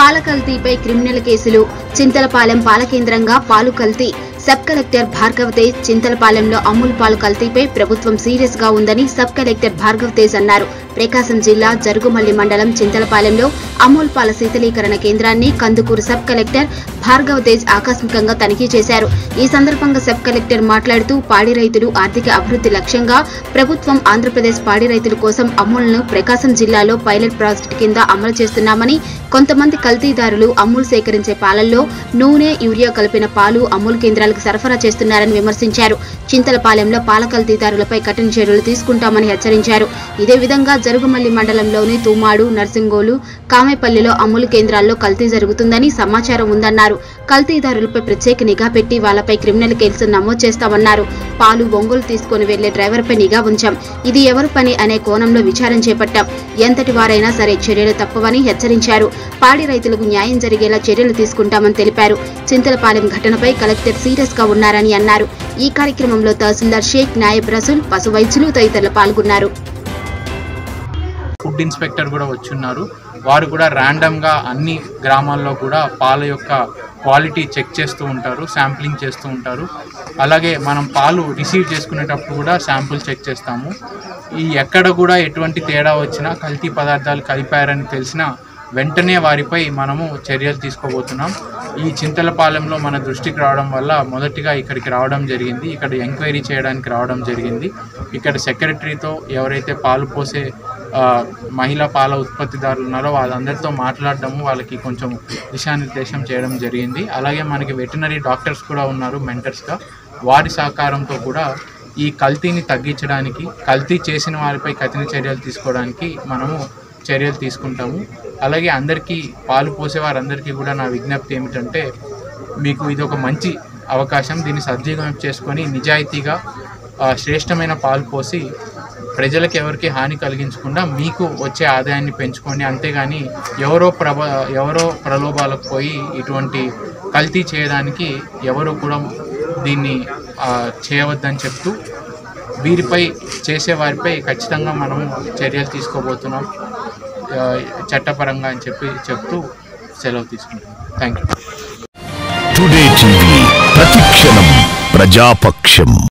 పాల కల్తీపై క్రిమినల్ కేసులు చింతలపాలెం పాల కేంద్రంగా పాలు కల్తీ సబ్ కలెక్టర్ భార్గవ్ తేజ్ చింతలపాలెంలో అమూల్ పాలు కల్తీపై ప్రభుత్వం సీరియస్ గా ఉందని సబ్ కలెక్టర్ భార్గవ్ తేజ్ అన్నారు ప్రకాశం జిల్లా జరుగుమల్లి మండలం చింతలపాలెంలో అమూల్ పాల శీతలీకరణ కేంద్రాన్ని కందుకూరు సబ్ కలెక్టర్ భార్గవ్ తేజ్ ఆకస్మికంగా తనిఖీ చేశారు ఈ సందర్భంగా సబ్ కలెక్టర్ మాట్లాడుతూ పాడి రైతులు ఆర్థిక అభివృద్ధి లక్ష్యంగా ప్రభుత్వం ఆంధ్రప్రదేశ్ పాడి రైతుల కోసం అమూల్ను ప్రకాశం జిల్లాలో పైలట్ ప్రాజెక్టు కింద అమలు చేస్తున్నామని కొంతమంది కల్తీదారులు అమూల్ సేకరించే పాలల్లో నూనె యూరియా కలిపిన పాలు అమూల్ కేంద్రాలకు సరఫరా చేస్తున్నారని విమర్శించారు చింతలపాలెంలో పాల కల్తీదారులపై కఠిన చర్యలు తీసుకుంటామని హెచ్చరించారు ఇదే విధంగా జరుగుమల్లి మండలంలోని తూమాడు నర్సింగోలు కామేపల్లిలో అమూల్ కేంద్రాల్లో కల్తీ జరుగుతుందని సమాచారం ఉందన్నారు కల్తీదారులపై ప్రత్యేక నిఘా పెట్టి వాళ్ళపై క్రిమినల్ కేసు నమోదు చేస్తామన్నారు పాలు ఒంగోలు తీసుకుని వెళ్లే డ్రైవర్పై నిఘా ఉంచాం ఇది ఎవరి పని అనే కోణంలో విచారణ చేపట్టాం ఎంతటి వారైనా సరే చర్యలు తప్పవని హెచ్చరించారు పాడి రైతులకు న్యాయం జరిగేలా చర్యలు తీసుకుంటామని తెలిపారు చింతలపాలెం ఘటనపై కలెక్టర్ సీరియస్ గా ఉన్నారని అన్నారు ఈ కార్యక్రమంలో తహసీల్దార్ షేక్ నాయబ్ రసూల్ పశు వైద్యులు తదితరులు పాల్గొన్నారు ఫుడ్ ఇన్స్పెక్టర్ కూడా వచ్చున్నారు వారు కూడా ర్యాండమ్గా అన్ని గ్రామాల్లో కూడా పాల యొక్క క్వాలిటీ చెక్ చేస్తూ ఉంటారు శాంప్లింగ్ చేస్తూ ఉంటారు అలాగే మనం పాలు రిసీవ్ చేసుకునేటప్పుడు కూడా శాంపుల్ చెక్ చేస్తాము ఈ ఎక్కడ కూడా ఎటువంటి తేడా వచ్చినా కల్తీ పదార్థాలు కలిపారని తెలిసినా వెంటనే వారిపై మనము చర్యలు తీసుకోబోతున్నాం ఈ చింతలపాలెంలో మన దృష్టికి రావడం వల్ల మొదటిగా ఇక్కడికి రావడం జరిగింది ఇక్కడ ఎంక్వైరీ చేయడానికి రావడం జరిగింది ఇక్కడ సెక్రటరీతో ఎవరైతే పాలు పోసే ఆ, మహిళా పాల ఉత్పత్తిదారులు ఉన్నారో వాళ్ళందరితో మాట్లాడడము వాళ్ళకి కొంచెం దిశానిర్దేశం చేయడం జరిగింది అలాగే మనకి వెటనరీ డాక్టర్స్ కూడా ఉన్నారు మెంటర్స్గా వారి సహకారంతో కూడా ఈ కల్తీని తగ్గించడానికి కల్తీ చేసిన వారిపై కఠిన చర్యలు తీసుకోవడానికి మనము చర్యలు తీసుకుంటాము అలాగే అందరికీ పాలు పోసే వారందరికీ కూడా నా విజ్ఞప్తి ఏమిటంటే మీకు ఇది ఒక మంచి అవకాశం దీన్ని సద్వినియోగం చేసుకొని నిజాయితీగా ఆ, శ్రేష్టమైన పాలు పోసి ప్రజలకు ఎవరికి హాని కలిగించకుండా మీకు వచ్చే ఆదాయాన్ని పెంచుకోండి అంతేగాని ఎవరో ప్రభ ఎవరో ప్రలోభాలకు పోయి ఇటువంటి కల్తీ చేయడానికి ఎవరు కూడా దీన్ని ఆ, చేయవద్దని చెప్తూ వీరిపై చేసే వారిపై ఖచ్చితంగా మనము చర్యలు తీసుకోబోతున్నాం ఆ, చట్టపరంగా అని చెప్పి చెప్తూ సెలవు తీసుకుంటాం థ్యాంక్ యూ టుడే టీవీ ప్రతిక్షణం ప్రజాపక్షం